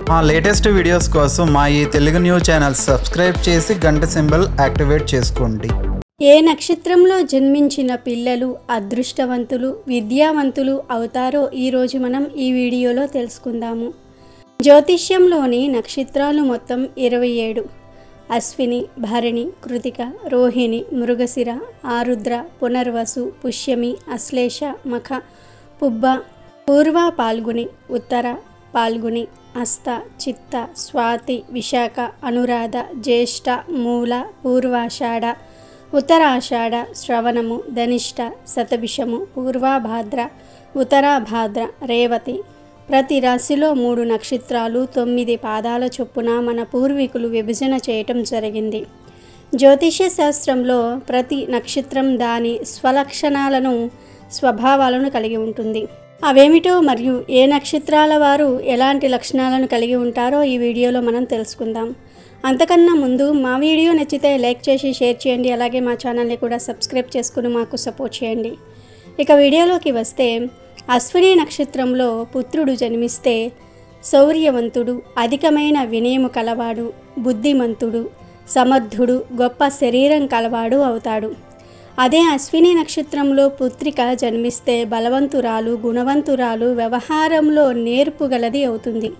మా latest videos కోసం మా ఈ తెలుగు న్యూస్ ఛానల్ సబ్స్క్రైబ్ చేసి గంట సింబల్ యాక్టివేట్ చేసుకోండి ఏ నక్షత్రంలో జన్మించిన పిల్లలు అదృష్టవంతులు విద్యావంతులు అవుతారో ఈరోజు మనం ఈ వీడియోలో తెలుసుకుందాము జ్యోతిష్యంలోని నక్షత్రాలు మొత్తం ఇరవై ఏడు అశ్విని భరణి కృతిక రోహిణి మృగశిర ఆరుద్ర పునర్వసు పుష్యమి అశ్లేష మఖ పుబ్బ పూర్వ పాల్గుని ఉత్తర పాల్గుని అస్త చిత్త స్వాతి విశాఖ అనురాధ జ్యేష్ఠ మూల పూర్వాషాఢ ఉత్తరాషాఢ శ్రవణము ధనిష్ట శతభిషము పూర్వాభాద్ర ఉత్తరాభాద్ర రేవతి ప్రతి రాశిలో మూడు నక్షత్రాలు తొమ్మిది పాదాల చొప్పున మన పూర్వీకులు విభజన చేయటం జరిగింది జ్యోతిష్య శాస్త్రంలో ప్రతి నక్షత్రం దాని స్వలక్షణాలను స్వభావాలను కలిగి ఉంటుంది అవేమిటో మరియు ఏ నక్షత్రాల వారు ఎలాంటి లక్షణాలను కలిగి ఉంటారో ఈ వీడియోలో మనం తెలుసుకుందాం అంతకన్నా ముందు మా వీడియో నచ్చితే లైక్ చేసి షేర్ చేయండి అలాగే మా ఛానల్ని కూడా సబ్స్క్రైబ్ చేసుకుని మాకు సపోర్ట్ చేయండి ఇక వీడియోలోకి వస్తే అశ్విని నక్షత్రంలో పుత్రుడు జన్మిస్తే శౌర్యవంతుడు అధికమైన వినయము కలవాడు బుద్ధిమంతుడు సమర్థుడు గొప్ప శరీరం కలవాడు అవుతాడు అదే అశ్విని నక్షత్రంలో పుత్రిక జన్మిస్తే బలవంతురాలు గుణవంతురాలు వ్యవహారంలో నేర్పుగలది అవుతుంది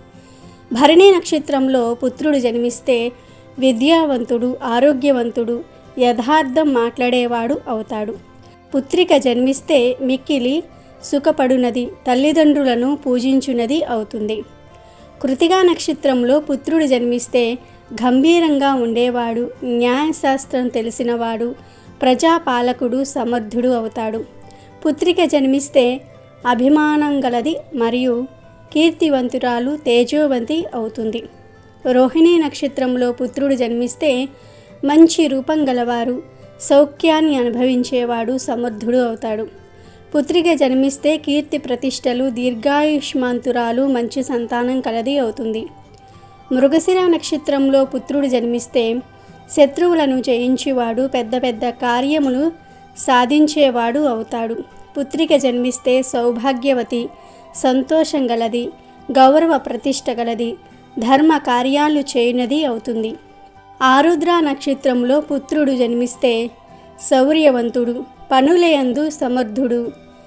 భరణి నక్షత్రంలో పుత్రుడు జన్మిస్తే విద్యావంతుడు ఆరోగ్యవంతుడు యథార్థం మాట్లాడేవాడు అవుతాడు పుత్రిక జన్మిస్తే మిక్కిలి సుఖపడునది తల్లిదండ్రులను పూజించునది అవుతుంది కృతిగా నక్షత్రంలో పుత్రుడు జన్మిస్తే గంభీరంగా ఉండేవాడు న్యాయశాస్త్రం తెలిసినవాడు ప్రజాపాలకుడు సమర్థుడు అవుతాడు పుత్రిక జన్మిస్తే అభిమానం గలది మరియు కీర్తివంతురాలు తేజోవంతి అవుతుంది రోహిణి నక్షత్రంలో పుత్రుడు జన్మిస్తే మంచి రూపం గలవారు సౌఖ్యాన్ని అనుభవించేవాడు సమర్థుడు అవుతాడు పుత్రిక జన్మిస్తే కీర్తి ప్రతిష్టలు దీర్ఘాయుష్మాంతురాలు మంచి సంతానం కలది అవుతుంది మృగశిర నక్షత్రంలో పుత్రుడు జన్మిస్తే శత్రువులను జయించేవాడు పెద్ద పెద్ద కార్యములు సాధించేవాడు అవుతాడు పుత్రిక జన్మిస్తే సౌభాగ్యవతి సంతోషం గలది గౌరవ ప్రతిష్ట గలది ధర్మ కార్యాలు చేయనది అవుతుంది ఆరుద్ర నక్షత్రంలో పుత్రుడు జన్మిస్తే శౌర్యవంతుడు పనులయందు సమర్థుడు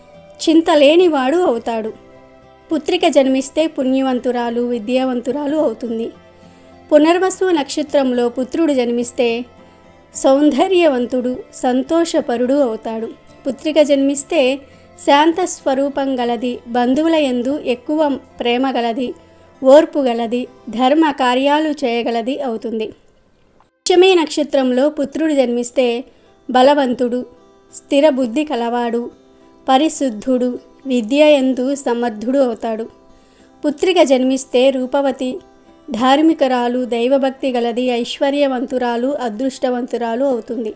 చింతలేనివాడు అవుతాడు పుత్రిక జన్మిస్తే పుణ్యవంతురాలు విద్యావంతురాలు అవుతుంది పునర్వసు నక్షత్రంలో పుత్రుడు జన్మిస్తే సౌందర్యవంతుడు సంతోషపరుడు అవుతాడు పుత్రిక జన్మిస్తే శాంత స్వరూపం గలది బంధువుల యందు ఎక్కువ ప్రేమ గలది ఓర్పు గలది ధర్మ కార్యాలు చేయగలది అవుతుంది పుష్యమి నక్షత్రంలో పుత్రుడు జన్మిస్తే బలవంతుడు స్థిర బుద్ధి కలవాడు పరిశుద్ధుడు విద్య ఎందు సమర్థుడు అవుతాడు పుత్రిక జన్మిస్తే రూపవతి ధార్మికరాలు దైవభక్తి గలది ఐశ్వర్యవంతురాలు అదృష్టవంతురాలు అవుతుంది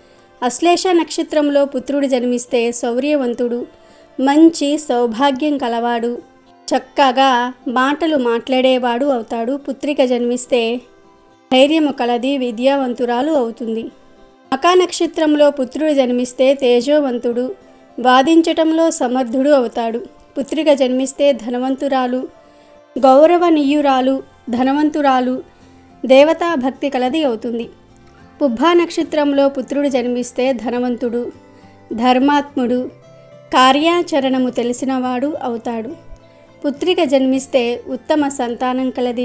అశ్లేష నక్షత్రంలో పుత్రుడు జన్మిస్తే శౌర్యవంతుడు మంచి సౌభాగ్యం కలవాడు చక్కగా మాటలు మాట్లాడేవాడు అవుతాడు పుత్రిక జన్మిస్తే ధైర్యము కలది విద్యావంతురాలు అవుతుంది మకా నక్షత్రంలో పుత్రుడు జన్మిస్తే తేజోవంతుడు వాదించటంలో సమర్థుడు అవుతాడు పుత్రిక జన్మిస్తే ధనవంతురాలు గౌరవనీయురాలు ధనవంతురాలు దేవతా భక్తి కలది అవుతుంది పుబ్బా నక్షత్రంలో పుత్రుడు జన్మిస్తే ధనవంతుడు ధర్మాత్ముడు కార్యాచరణము తెలిసినవాడు అవుతాడు పుత్రిక జన్మిస్తే ఉత్తమ సంతానం కలది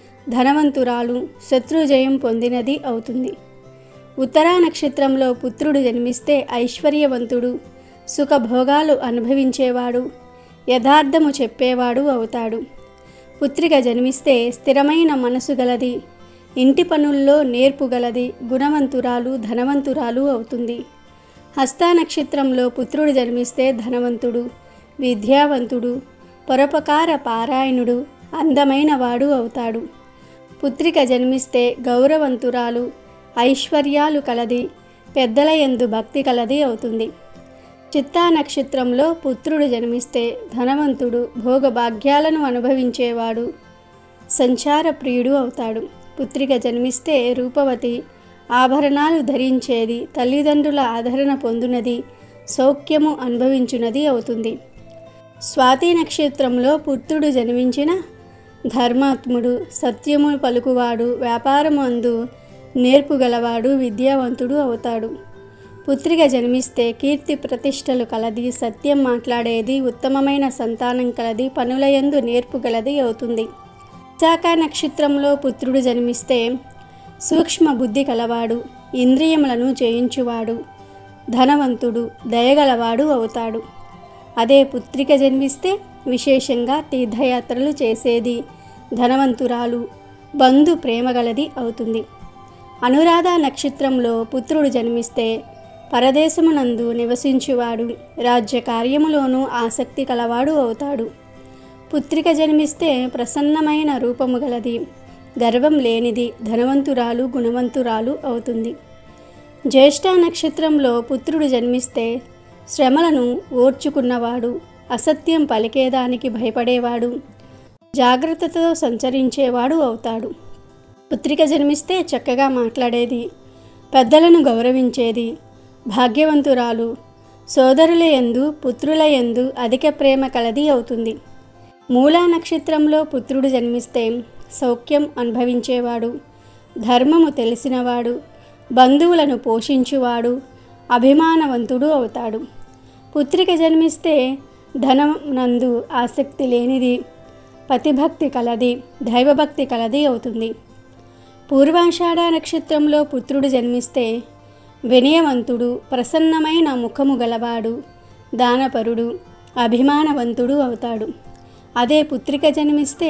ధనవంతురాలు శత్రుజయం పొందినది అవుతుంది ఉత్తరా నక్షత్రంలో పుత్రుడు జన్మిస్తే ఐశ్వర్యవంతుడు సుఖభోగాలు అనుభవించేవాడు యథార్థము చెప్పేవాడు అవుతాడు పుత్రిక జన్మిస్తే స్థిరమైన మనసు గలది ఇంటి పనుల్లో నేర్పు గలది గుణవంతురాలు ధనవంతురాలు అవుతుంది హస్త నక్షత్రంలో పుత్రుడు జన్మిస్తే ధనవంతుడు విద్యావంతుడు పరోపకార పారాయణుడు అందమైన వాడు అవుతాడు పుత్రిక జన్మిస్తే గౌరవంతురాలు ఐశ్వర్యాలు కలది పెద్దల యందు భక్తి కలది అవుతుంది చిత్తా నక్షత్రంలో పుత్రుడు జన్మిస్తే ధనవంతుడు భోగభాగ్యాలను అనుభవించేవాడు సంచార ప్రియుడు అవుతాడు పుత్రిక జన్మిస్తే రూపవతి ఆభరణాలు ధరించేది తల్లిదండ్రుల ఆదరణ పొందునది సౌఖ్యము అనుభవించునది అవుతుంది స్వాతి నక్షత్రంలో పుత్రుడు జన్మించిన ధర్మాత్ముడు సత్యము పలుకువాడు వ్యాపారమందు నేర్పుగలవాడు విద్యావంతుడు అవుతాడు పుత్రిక జన్మిస్తే కీర్తి ప్రతిష్టలు కలది సత్యం మాట్లాడేది ఉత్తమమైన సంతానం కలది పనులయందు నేర్పుగలది అవుతుంది విశాఖ నక్షత్రంలో పుత్రుడు జన్మిస్తే సూక్ష్మ బుద్ధి కలవాడు ఇంద్రియములను జయించువాడు ధనవంతుడు దయగలవాడు అవుతాడు అదే పుత్రిక జన్మిస్తే విశేషంగా తీర్థయాత్రలు చేసేది ధనవంతురాలు బంధు ప్రేమగలది అవుతుంది అనురాధ నక్షత్రంలో పుత్రుడు జన్మిస్తే పరదేశమునందు నివసించువాడు రాజ్య కార్యములోనూ ఆసక్తి కలవాడు అవుతాడు పుత్రిక జన్మిస్తే ప్రసన్నమైన రూపము గలది గర్వం లేనిది ధనవంతురాలు గుణవంతురాలు అవుతుంది జ్యేష్ఠ నక్షత్రంలో పుత్రుడు జన్మిస్తే శ్రమలను ఓర్చుకున్నవాడు అసత్యం పలికేదానికి భయపడేవాడు జాగ్రత్తతో సంచరించేవాడు అవుతాడు పుత్రిక జన్మిస్తే చక్కగా మాట్లాడేది పెద్దలను గౌరవించేది భాగ్యవంతురాలు సోదరుల యందు పుత్రుల యందు అధిక ప్రేమ కలది అవుతుంది మూలా నక్షత్రంలో పుత్రుడు జన్మిస్తే సౌఖ్యం అనుభవించేవాడు ధర్మము తెలిసినవాడు బంధువులను పోషించువాడు అభిమానవంతుడు అవుతాడు పుత్రిక జన్మిస్తే ధనం నందు ఆసక్తి లేనిది పతిభక్తి కలది దైవభక్తి కలది అవుతుంది పూర్వాషాఢ నక్షత్రంలో పుత్రుడు జన్మిస్తే వినయవంతుడు ప్రసన్నమైన ముఖము గలవాడు దానపరుడు అభిమానవంతుడు అవుతాడు అదే పుత్రిక జన్మిస్తే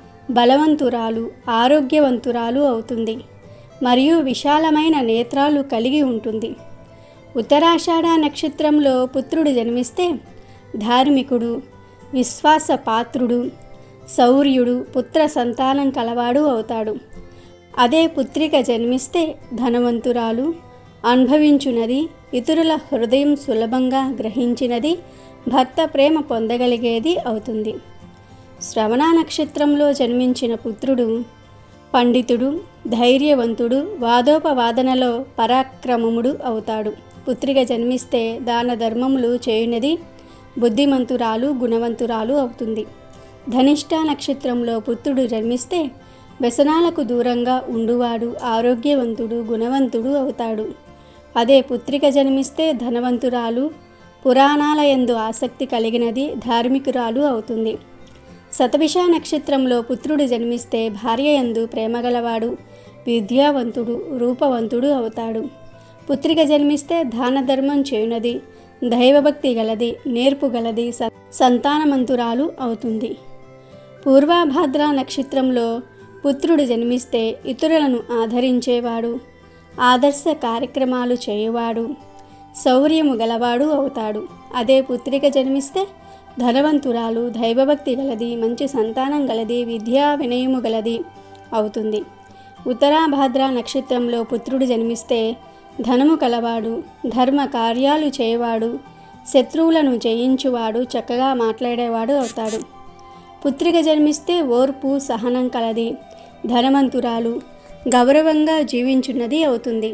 బలవంతురాలు ఆరోగ్యవంతురాలు అవుతుంది మరియు విశాలమైన నేత్రాలు కలిగి ఉంటుంది ఉత్తరాషాఢ నక్షత్రంలో పుత్రుడు జన్మిస్తే ధార్మికుడు విశ్వాస పాత్రుడు శౌర్యుడు పుత్ర సంతానం కలవాడు అవుతాడు అదే పుత్రిక జన్మిస్తే ధనవంతురాలు అనుభవించునది ఇతరుల హృదయం సులభంగా గ్రహించినది భర్త ప్రేమ పొందగలిగేది అవుతుంది శ్రవణ నక్షత్రంలో జన్మించిన పుత్రుడు పండితుడు ధైర్యవంతుడు వాదోపవాదనలో పరాక్రమముడు అవుతాడు పుత్రిక జన్మిస్తే దాన ధర్మములు చేయునది బుద్ధిమంతురాలు గుణవంతురాలు అవుతుంది ధనిష్ట నక్షత్రంలో పుత్రుడు జన్మిస్తే వ్యసనాలకు దూరంగా ఉండువాడు ఆరోగ్యవంతుడు గుణవంతుడు అవుతాడు అదే పుత్రిక జన్మిస్తే ధనవంతురాలు పురాణాల యందు ఆసక్తి కలిగినది ధార్మికురాలు అవుతుంది శతభిష నక్షత్రంలో పుత్రుడు జన్మిస్తే భార్య యందు ప్రేమగలవాడు విద్యావంతుడు రూపవంతుడు అవుతాడు పుత్రిక జన్మిస్తే దాన ధర్మం చేయునది దైవభక్తి గలది నేర్పు గలది స- సంతానమంతురాలు అవుతుంది పూర్వాభాద్ర నక్షత్రంలో పుత్రుడు జన్మిస్తే ఇతరులను ఆదరించేవాడు ఆదర్శ కార్యక్రమాలు చేయువాడు శౌర్యము గలవాడు అవుతాడు అదే పుత్రిక జన్మిస్తే ధనవంతురాలు దైవభక్తి గలది మంచి సంతానం గలది విద్యా వినయము గలది అవుతుంది ఉత్తరాభాద్ర నక్షత్రంలో పుత్రుడు జన్మిస్తే ధనము కలవాడు ధర్మ కార్యాలు చేయవాడు శత్రువులను జయించువాడు చక్కగా మాట్లాడేవాడు అవుతాడు పుత్రిక జన్మిస్తే ఓర్పు సహనం కలది ధనవంతురాలు గౌరవంగా జీవించున్నది అవుతుంది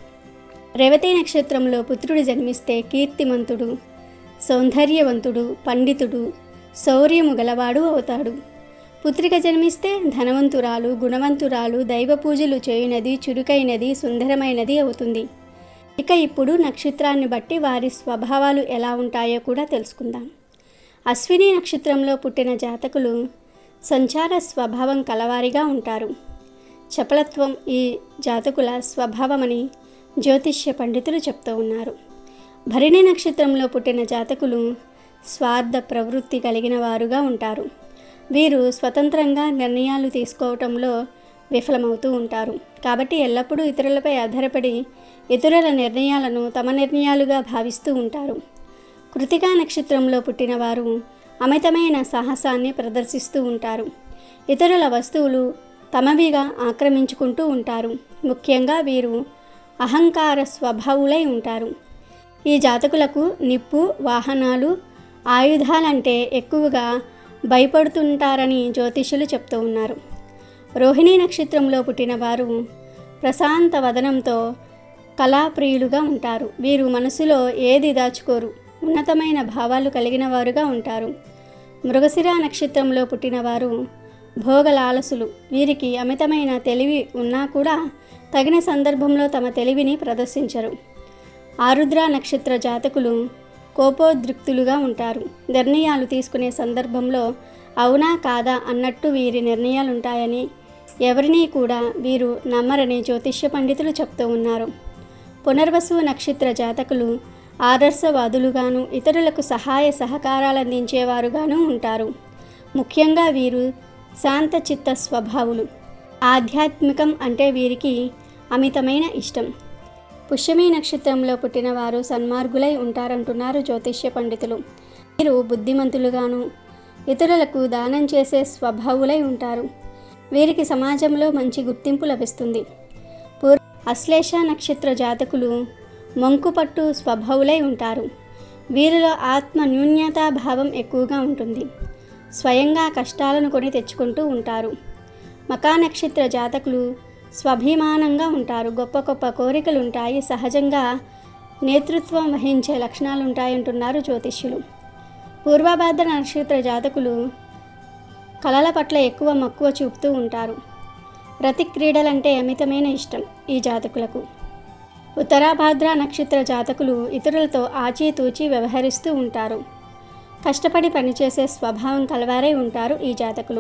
రేవతి నక్షత్రంలో పుత్రుడు జన్మిస్తే కీర్తిమంతుడు సౌందర్యవంతుడు పండితుడు శౌర్యము గలవాడు అవుతాడు పుత్రిక జన్మిస్తే ధనవంతురాలు గుణవంతురాలు దైవ పూజలు చేయునది చురుకైనది సుందరమైనది అవుతుంది ఇక ఇప్పుడు నక్షత్రాన్ని బట్టి వారి స్వభావాలు ఎలా ఉంటాయో కూడా తెలుసుకుందాం అశ్విని నక్షత్రంలో పుట్టిన జాతకులు సంచార స్వభావం కలవారిగా ఉంటారు చపలత్వం ఈ జాతకుల స్వభావమని జ్యోతిష్య పండితులు చెప్తూ ఉన్నారు భరణి నక్షత్రంలో పుట్టిన జాతకులు స్వార్థ ప్రవృత్తి కలిగిన వారుగా ఉంటారు వీరు స్వతంత్రంగా నిర్ణయాలు తీసుకోవటంలో విఫలమవుతూ ఉంటారు కాబట్టి ఎల్లప్పుడూ ఇతరులపై ఆధారపడి ఇతరుల నిర్ణయాలను తమ నిర్ణయాలుగా భావిస్తూ ఉంటారు కృతికా నక్షత్రంలో పుట్టిన వారు అమితమైన సాహసాన్ని ప్రదర్శిస్తూ ఉంటారు ఇతరుల వస్తువులు తమవిగా ఆక్రమించుకుంటూ ఉంటారు ముఖ్యంగా వీరు అహంకార స్వభావులై ఉంటారు ఈ జాతకులకు నిప్పు వాహనాలు ఆయుధాలంటే ఎక్కువగా భయపడుతుంటారని జ్యోతిష్యులు చెప్తూ ఉన్నారు రోహిణీ నక్షత్రంలో పుట్టిన వారు ప్రశాంత వదనంతో కళాప్రియులుగా ఉంటారు వీరు మనసులో ఏది దాచుకోరు ఉన్నతమైన భావాలు కలిగిన వారుగా ఉంటారు మృగశిర నక్షత్రంలో పుట్టిన వారు భోగలాలసులు వీరికి అమితమైన తెలివి ఉన్నా కూడా తగిన సందర్భంలో తమ తెలివిని ప్రదర్శించరు ఆరుద్ర నక్షత్ర జాతకులు కోపోద్రిక్తులుగా ఉంటారు నిర్ణయాలు తీసుకునే సందర్భంలో అవునా కాదా అన్నట్టు వీరి నిర్ణయాలుంటాయని ఎవరినీ కూడా వీరు నమ్మరని జ్యోతిష్య పండితులు చెప్తూ ఉన్నారు పునర్వసు నక్షత్ర జాతకులు ఆదర్శవాదులుగాను ఇతరులకు సహాయ సహకారాలు అందించేవారుగాను ఉంటారు ముఖ్యంగా వీరు శాంత చిత్త స్వభావులు ఆధ్యాత్మికం అంటే వీరికి అమితమైన ఇష్టం పుష్యమి నక్షత్రంలో పుట్టిన వారు సన్మార్గులై ఉంటారంటున్నారు జ్యోతిష్య పండితులు వీరు బుద్ధిమంతులుగాను ఇతరులకు దానం చేసే స్వభావులై ఉంటారు వీరికి సమాజంలో మంచి గుర్తింపు లభిస్తుంది పూర్ అశ్లేష నక్షత్ర జాతకులు మొంకుపట్టు స్వభావులై ఉంటారు వీరిలో ఆత్మ న్యూన్యతా భావం ఎక్కువగా ఉంటుంది స్వయంగా కష్టాలను కొని తెచ్చుకుంటూ ఉంటారు మకా నక్షత్ర జాతకులు స్వాభిమానంగా ఉంటారు గొప్ప గొప్ప కోరికలు ఉంటాయి సహజంగా నేతృత్వం వహించే లక్షణాలు ఉంటాయంటున్నారు జ్యోతిష్యులు పూర్వభాద్ర నక్షత్ర జాతకులు కళల పట్ల ఎక్కువ మక్కువ చూపుతూ ఉంటారు రతి క్రీడలంటే అమితమైన ఇష్టం ఈ జాతకులకు ఉత్తరాభాద్ర నక్షత్ర జాతకులు ఇతరులతో ఆచితూచి వ్యవహరిస్తూ ఉంటారు కష్టపడి పనిచేసే స్వభావం కలవారై ఉంటారు ఈ జాతకులు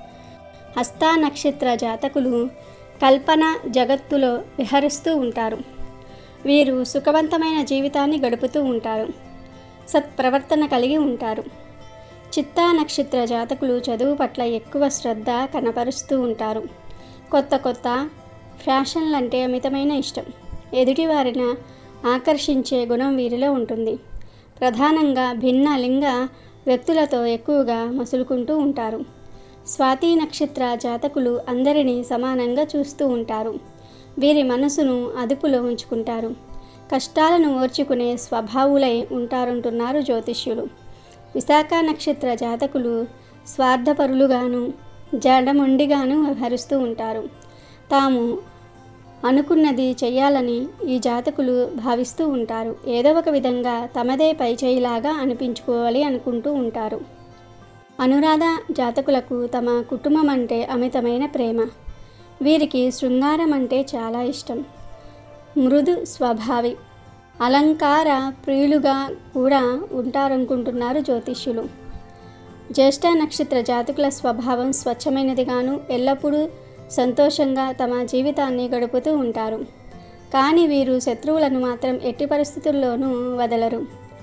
హస్తా నక్షత్ర జాతకులు కల్పన జగత్తులో విహరిస్తూ ఉంటారు వీరు సుఖవంతమైన జీవితాన్ని గడుపుతూ ఉంటారు సత్ప్రవర్తన కలిగి ఉంటారు చిత్తా నక్షత్ర జాతకులు చదువు పట్ల ఎక్కువ శ్రద్ధ కనపరుస్తూ ఉంటారు కొత్త కొత్త ఫ్యాషన్లంటే అమితమైన ఇష్టం ఎదుటివారిని ఆకర్షించే గుణం వీరిలో ఉంటుంది ప్రధానంగా భిన్న లింగ వ్యక్తులతో ఎక్కువగా మసులుకుంటూ ఉంటారు స్వాతి నక్షత్ర జాతకులు అందరినీ సమానంగా చూస్తూ ఉంటారు వీరి మనసును అదుపులో ఉంచుకుంటారు కష్టాలను ఓర్చుకునే స్వభావులై ఉంటారంటున్నారు జ్యోతిష్యులు విశాఖ నక్షత్ర జాతకులు స్వార్థపరులుగాను జడమొండిగాను వ్యవహరిస్తూ ఉంటారు తాము అనుకున్నది చెయ్యాలని ఈ జాతకులు భావిస్తూ ఉంటారు ఏదో ఒక విధంగా తమదే పైచేయిలాగా అనిపించుకోవాలి అనుకుంటూ ఉంటారు అనురాధ జాతకులకు తమ కుటుంబం అంటే అమితమైన ప్రేమ వీరికి శృంగారం అంటే చాలా ఇష్టం మృదు స్వభావి అలంకార ప్రియులుగా కూడా ఉంటారనుకుంటున్నారు జ్యోతిష్యులు జ్యేష్ఠ నక్షత్ర జాతకుల స్వభావం స్వచ్ఛమైనదిగాను ఎల్లప్పుడూ సంతోషంగా తమ జీవితాన్ని గడుపుతూ ఉంటారు కానీ వీరు శత్రువులను మాత్రం ఎట్టి పరిస్థితుల్లోనూ వదలరు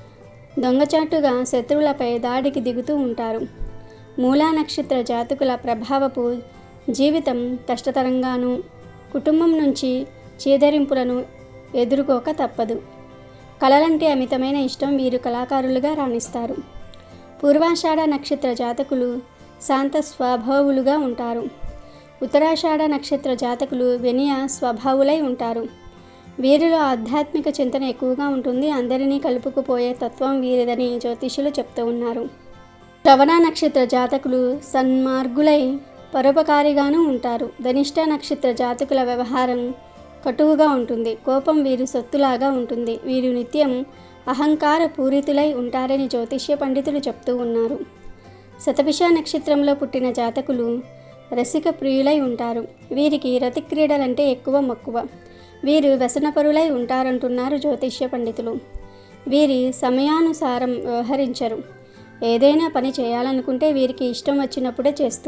దొంగచాటుగా శత్రువులపై దాడికి దిగుతూ ఉంటారు మూలా నక్షత్ర జాతకుల ప్రభావపు జీవితం కష్టతరంగాను కుటుంబం నుంచి చీదరింపులను ఎదుర్కోక తప్పదు కళలంటే అమితమైన ఇష్టం వీరు కళాకారులుగా రాణిస్తారు పూర్వాషాఢ నక్షత్ర జాతకులు శాంత స్వభావులుగా ఉంటారు ఉత్తరాషాఢ నక్షత్ర జాతకులు వినయ స్వభావులై ఉంటారు వీరిలో ఆధ్యాత్మిక చింతన ఎక్కువగా ఉంటుంది అందరినీ కలుపుకుపోయే తత్వం వీరిదని జ్యోతిష్యులు చెప్తూ ఉన్నారు శ్రవణ నక్షత్ర జాతకులు సన్మార్గులై పరోపకారిగాను ఉంటారు ధనిష్ట నక్షత్ర జాతకుల వ్యవహారం కటువుగా ఉంటుంది కోపం వీరి సొత్తులాగా ఉంటుంది వీరు నిత్యం అహంకార పూరితులై ఉంటారని జ్యోతిష్య పండితులు చెప్తూ ఉన్నారు శతభిష నక్షత్రంలో పుట్టిన జాతకులు రసిక ప్రియులై ఉంటారు వీరికి రతి క్రీడలంటే ఎక్కువ మక్కువ వీరు వ్యసనపరులై ఉంటారంటున్నారు జ్యోతిష్య పండితులు వీరి సమయానుసారం వ్యవహరించరు ఏదైనా పని చేయాలనుకుంటే వీరికి ఇష్టం వచ్చినప్పుడే చేస్తూ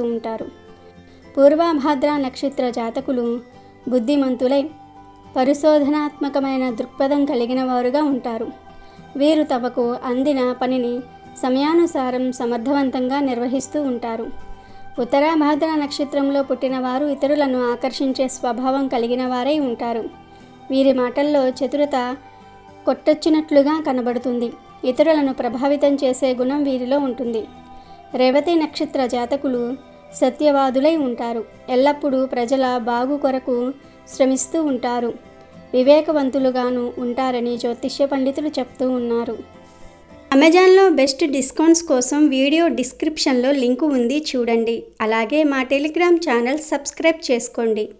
పూర్వభాద్ర నక్షత్ర జాతకులు బుద్ధిమంతులై పరిశోధనాత్మకమైన దృక్పథం కలిగిన వారుగా ఉంటారు వీరు తమకు అందిన పనిని సమయానుసారం సమర్థవంతంగా నిర్వహిస్తూ ఉంటారు ఉత్తరాభాద్ర నక్షత్రంలో పుట్టిన వారు ఇతరులను ఆకర్షించే స్వభావం కలిగిన వారై ఉంటారు వీరి మాటల్లో చతురత కొట్టొచ్చినట్లుగా కనబడుతుంది ఇతరులను ప్రభావితం చేసే గుణం వీరిలో ఉంటుంది రేవతి నక్షత్ర జాతకులు సత్యవాదులై ఉంటారు ఎల్లప్పుడూ ప్రజల బాగు కొరకు శ్రమిస్తూ ఉంటారు వివేకవంతులుగాను ఉంటారని జ్యోతిష్య పండితులు చెప్తూ ఉన్నారు అమెజాన్లో బెస్ట్ డిస్కౌంట్స్ కోసం వీడియో డిస్క్రిప్షన్లో లింకు ఉంది చూడండి అలాగే మా టెలిగ్రామ్ ఛానల్ సబ్స్క్రైబ్ చేసుకోండి